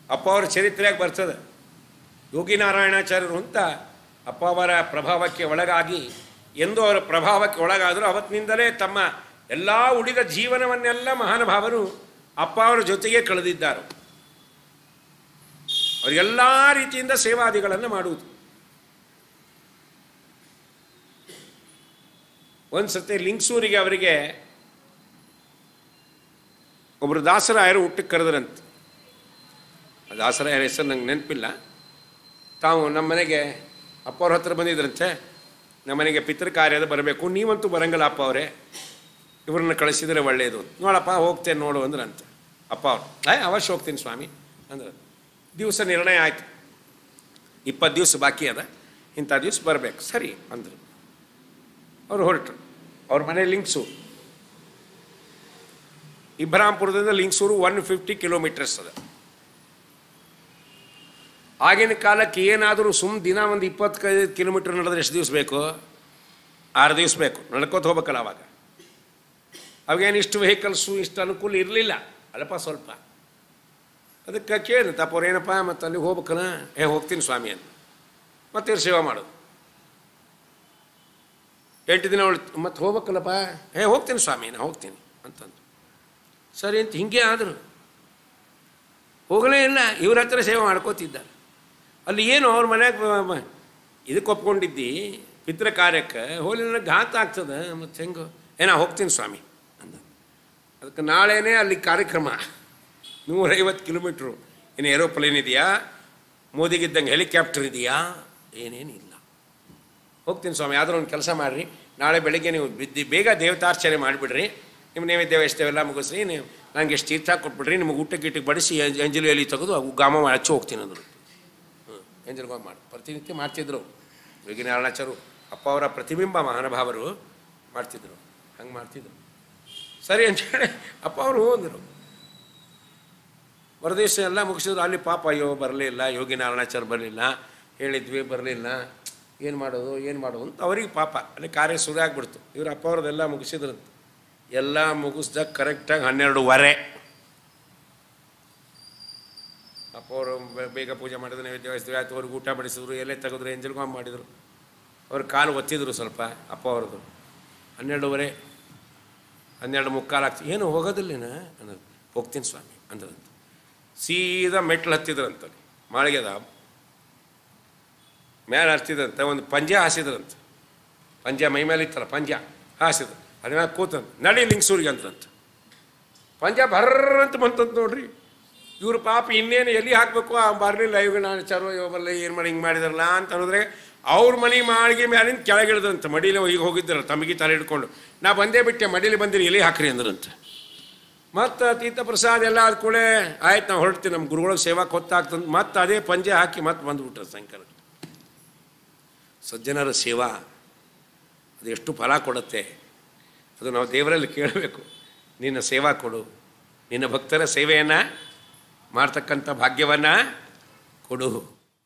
ಅಪ್ಪ ಅವರ ಚರಿತ್ರೆಯಾಗಿ ಬರ್ತದೆ ಯೋಗಿ ನಾರಾಯಣಾಚಾರ್ಯರು ಅಂತ ಅಪ್ಪ ಅವರ ಪ್ರಭಾವಕ್ಕೆ ಒಳಗಾಗಿ ಎಂದು ಅವರ ಪ್ರಭಾವಕ್ಕೆ ಒಳಗಾದರೂ ಅವತ್ತಿನಿಂದಲೇ ತಮ್ಮ ಎಲ್ಲ ಉಳಿದ ಜೀವನವನ್ನೆಲ್ಲ ಮಹಾನುಭಾವರು ಅಪ್ಪ ಅವರ ಜೊತೆಗೆ ಕಳೆದಿದ್ದಾರೆ ಅವರಿಗೆಲ್ಲ ರೀತಿಯಿಂದ ಸೇವಾದಿಗಳನ್ನು ಮಾಡುವುದು ಒಂದು ಸತಿ ಲಿಂಗ್ಸೂರಿಗೆ ಅವರಿಗೆ ಒಬ್ಬರು ದಾಸರಾಯರು ಊಟಕ್ಕೆ ಕರೆದ್ರಂತೆ ಆ ದಾಸರಾಯರ ಹೆಸರು ನಂಗೆ ನೆನಪಿಲ್ಲ ತಾವು ನಮ್ಮ ಮನೆಗೆ ಅಪ್ಪ ಅವ್ರ ಹತ್ರ ಬಂದಿದ್ರಂತೆ ನಮ್ಮ ಮನೆಗೆ ಪಿತೃ ಕಾರ್ಯದ ಬರಬೇಕು ನೀವಂತೂ ಬರಂಗಲ್ಲ ಅಪ್ಪ ಅವರೇ ಇವ್ರನ್ನ ಕಳಿಸಿದರೆ ಒಳ್ಳೆಯದು ನೋಡಪ್ಪ ಹೋಗ್ತೇನೆ ನೋಡು ಅಂದ್ರಂತೆ ಅಪ್ಪ ಅವ್ರು ಆಯ್ ಅವಶ್ಯ ಹೋಗ್ತೀನಿ ಸ್ವಾಮಿ ಅಂದ್ರೆ ದಿವಸ ನಿರ್ಣಯ ಆಯ್ತು ಇಪ್ಪತ್ತು ದಿವಸ ಬಾಕಿ ಅದ ಇಂಥ ದಿವಸ ಬರಬೇಕು ಸರಿ ಅಂದರು ಅವ್ರು ಹೊರಟರು ಅವ್ರ ಮನೆ ಲಿಂಕ್ಸು ಇಬ್ರಾಂಪುರದಿಂದ ಲಿಂಗ್ಸೂರು ಒನ್ ಫಿಫ್ಟಿ ಕಿಲೋಮೀಟರ್ಸ್ ಅದ ಆಗಿನ ಕಾಲಕ್ಕೆ ಏನಾದರೂ ಸುಮ್ ದಿನ ಒಂದು ಇಪ್ಪತ್ತೈದು ಕಿಲೋಮೀಟರ್ ನಡೆದ್ರೆ ಎಷ್ಟು ದಿವಸ ಬೇಕು ಆರು ದಿವಸ ಬೇಕು ನಡ್ಕೋತ ಹೋಗ್ಬೇಕಲ್ಲ ಅವಾಗ ಅವಾಗೇನು ಇಷ್ಟು ವೆಹಿಕಲ್ಸು ಇಷ್ಟು ಅನುಕೂಲ ಇರಲಿಲ್ಲ ಅಲ್ಲಪ್ಪ ಸ್ವಲ್ಪ ಅದಕ್ಕೆ ಕೇಳಿದೆ ತಪ್ಪ ಅವ್ರು ಏನಪ್ಪ ಮತ್ತು ಅಲ್ಲಿ ಹೋಗ್ಬೇಕಲ್ಲ ಏ ಹೋಗ್ತೀನಿ ಸ್ವಾಮಿ ಅಂತ ಮತ್ತೆ ಇವ್ರು ಸೇವೆ ಮಾಡೋದು ಎಂಟು ದಿನ ಉಳಿತು ಮತ್ತೆ ಹೋಗ್ಬೇಕಲ್ಲಪ್ಪ ಏ ಹೋಗ್ತೀನಿ ಸ್ವಾಮಿ ನಾನು ಹೋಗ್ತೀನಿ ಅಂತಂದು ಸರಿ ಅಂತ ಹಿಂಗೆ ಆದರು ಹೋಗಲೇ ಇಲ್ಲ ಇವ್ರ ಹತ್ರ ಸೇವೆ ಮಾಡ್ಕೋತಿದ್ದಾರೆ ಅಲ್ಲಿ ಏನು ಅವ್ರ ಮನ್ಯಾಗ ಇದಕ್ಕೆ ಒಪ್ಕೊಂಡಿದ್ದಿ ಪಿತೃ ಕಾರ್ಯಕ್ಕೆ ಹೋಲಿ ನನಗೆ ಘಾತ ಆಗ್ತದೆ ಮತ್ತು ಹೆಂಗೋ ಏನೋ ಹೋಗ್ತೀನಿ ಸ್ವಾಮಿ ಅಂದ ಅದಕ್ಕೆ ನಾಳೆನೇ ಅಲ್ಲಿ ಕಾರ್ಯಕ್ರಮ ನೂರೈವತ್ತು ಕಿಲೋಮೀಟ್ರು ಏನು ಏರೋಪ್ಲೇನ್ ಇದೆಯಾ ಮೋದಿಗಿದ್ದಂಗೆ ಹೆಲಿಕಾಪ್ಟರ್ ಇದೆಯಾ ಏನೇನಿಲ್ಲ ಹೋಗ್ತೀನಿ ಸ್ವಾಮಿ ಆದರೂ ಒಂದು ಕೆಲಸ ಮಾಡಿರಿ ನಾಳೆ ಬೆಳಿಗ್ಗೆ ನೀವು ಬಿದ್ದು ಬೇಗ ದೇವತಾರ್ಚನೆ ಮಾಡಿಬಿಡ್ರಿ ನಿಮ್ಮ ನೈವೇದ್ಯ ಎಷ್ಟೆಲ್ಲ ಮುಗಿಸ್ರಿ ನೀವು ನನಗೆ ಎಷ್ಟು ತೀರ್ಥ ಕೊಟ್ಬಿಡ್ರಿ ನಿಮಗೆ ಊಟ ಗೀಟಕ್ಕೆ ಬಡಿಸಿ ಎಂಜ- ಎಂಜಲು ಎಲಿ ತೆಗೆದು ಅವು ಗಾಮ ಮಾಡಿ ಹಚ್ಚಿ ಹೋಗ್ತೀನಿ ಅಂದರು ಹ್ಞೂ ಎಂಜಲು ಗಾಮ ಮಾಡಿ ಪ್ರತಿನಿತ್ಯ ಮಾಡ್ತಿದ್ರು ಯೋಗಿ ನಾರಾಯಣಾಚಾರು ಅಪ್ಪ ಅವರ ಪ್ರತಿಬಿಂಬ ಮಹಾನುಭಾವರು ಮಾಡ್ತಿದ್ರು ಹಂಗೆ ಮಾಡ್ತಿದ್ರು ಸರಿ ಅಂತೇಳಿ ಅಪ್ಪ ಅವರು ಅಂದರು ಹೊರದೇಶ ಎಲ್ಲ ಮುಗಿಸಿದ್ರು ಅಲ್ಲಿ ಪಾಪ ಅಯ್ಯೋ ಬರಲಿಲ್ಲ ಯೋಗಿ ನಾರಾಯಣಾಚಾರ್ಯ ಬರಲಿಲ್ಲ ಹೇಳಿದ್ವಿ ಬರಲಿಲ್ಲ ಏನು ಮಾಡೋದು ಏನು ಮಾಡೋದು ಅಂತ ಅವ್ರಿಗೆ ಪಾಪ ಅಲ್ಲಿ ಕಾರ್ಯ ಶುರು ಆಗ್ಬಿಡ್ತು ಇವ್ರ ಅಪ್ಪ ಅವ್ರದ್ದೆಲ್ಲ ಮುಗಿಸಿದ್ರಂತ ಎಲ್ಲ ಮುಗಿಸ್ದಾಗ ಕರೆಕ್ಟಾಗಿ ಹನ್ನೆರಡುವರೆ ಅಪ್ಪ ಅವರು ಬೆ- ಬೇಗ ಪೂಜೆ ಮಾಡಿದ್ರು ನೈವೇದ್ಯ ವಹಿಸಿದ್ವಿ ಆಯ್ತು ಅವ್ರಿಗೆ ಊಟ ಬಡಿಸಿದ್ರು ಎಲೆ ತೆಗೆದ್ರು ಎಂಜಲ್ಗಾಮ್ ಮಾಡಿದರು ಅವ್ರ ಕಾಲು ಒತ್ತಿದ್ರು ಸ್ವಲ್ಪ ಅಪ್ಪ ಅವ್ರದ್ದು ಹನ್ನೆರಡುವರೆ ಹನ್ನೆರಡು ಮುಕ್ಕಾಲು ಆಗ್ತದೆ ಏನು ಹೋಗೋದಿಲ್ಲೇನ ಅನ್ನೋದು ಹೋಗ್ತೀನಿ ಸ್ವಾಮಿ ಅಂದ್ರಂತ ಸೀದಾ ಮೆಟ್ಲು ಹತ್ತಿದ್ರಂತಲ್ಲಿ ಮಾಳಿಗೆದ ಮೇಲೆ ಹತ್ತಿದ್ರಂತೆ ಒಂದು ಪಂಜ ಹಾಸಿದ್ರಂತೆ ಪಂಜ ಮೈ ಮೇಲೆ ಇತ್ತಲ್ಲ ಪಂಜ ಹಾಸಿದ್ರು ಅದನ್ನ ಕೂತಂತ ನಡಿ ಲಿಂಗ್ಸೂರಿಗೆ ಅಂತಂತ ಪಂಜ ಬರ್ರ ಅಂತ ಬಂತಂತ ನೋಡ್ರಿ ಇವ್ರು ಪಾಪ ಇನ್ನೇನು ಎಲ್ಲಿ ಹಾಕಬೇಕು ಆ ಬರಲಿಲ್ಲ ಇವಾಗ ನಾನು ಚರೋ ಇವಲ್ಲ ಏನು ಮಾಡಿ ಹಿಂಗೆ ಮಾಡಿದಾರಲ್ಲ ಅಂತ ಅನ್ನೋದ್ರೆ ಅವ್ರ ಮನೆ ಮಾಳಿಗೆ ಮ್ಯಾಲಿಂದ ಕೆಳಗಿಳ್ದಂತೆ ಮಡಿಲಿ ಈಗ ಹೋಗಿದ್ದಾರ ತಮಗೆ ತಲೆ ಹಿಡ್ಕೊಂಡು ನಾ ಬಂದೇ ಬಿಟ್ಟೆ ಮಡಿಲಿ ಬಂದಿರಿ ಎಲ್ಲಿ ಹಾಕ್ರಿ ಅಂದ್ರಂತೆ ಮತ್ತು ತೀರ್ಥ ಪ್ರಸಾದ ಎಲ್ಲ ಆದ ಕೂಡಲೇ ಆಯ್ತು ನಾವು ಹೊರಡ್ತೀವಿ ನಮ್ಮ ಗುರುಗಳಿಗೆ ಸೇವಾಕ್ಕೆ ಹೊತ್ತಾಗ್ತಂದು ಮತ್ತೆ ಅದೇ ಪಂಜೆ ಹಾಕಿ ಮತ್ತೆ ಬಂದುಬಿಟ್ರೆ ಸಾಯಂಕಾಲ ಸಜ್ಜನರ ಸೇವಾ ಅದು ಎಷ್ಟು ಫಲ ಕೊಡುತ್ತೆ ಅದು ನಾವು ದೇವರಲ್ಲಿ ಕೇಳಬೇಕು ನಿನ್ನ ಸೇವಾ ಕೊಡು ನಿನ್ನ ಭಕ್ತರ ಸೇವೆಯನ್ನು ಮಾಡ್ತಕ್ಕಂಥ ಭಾಗ್ಯವನ್ನು ಕೊಡು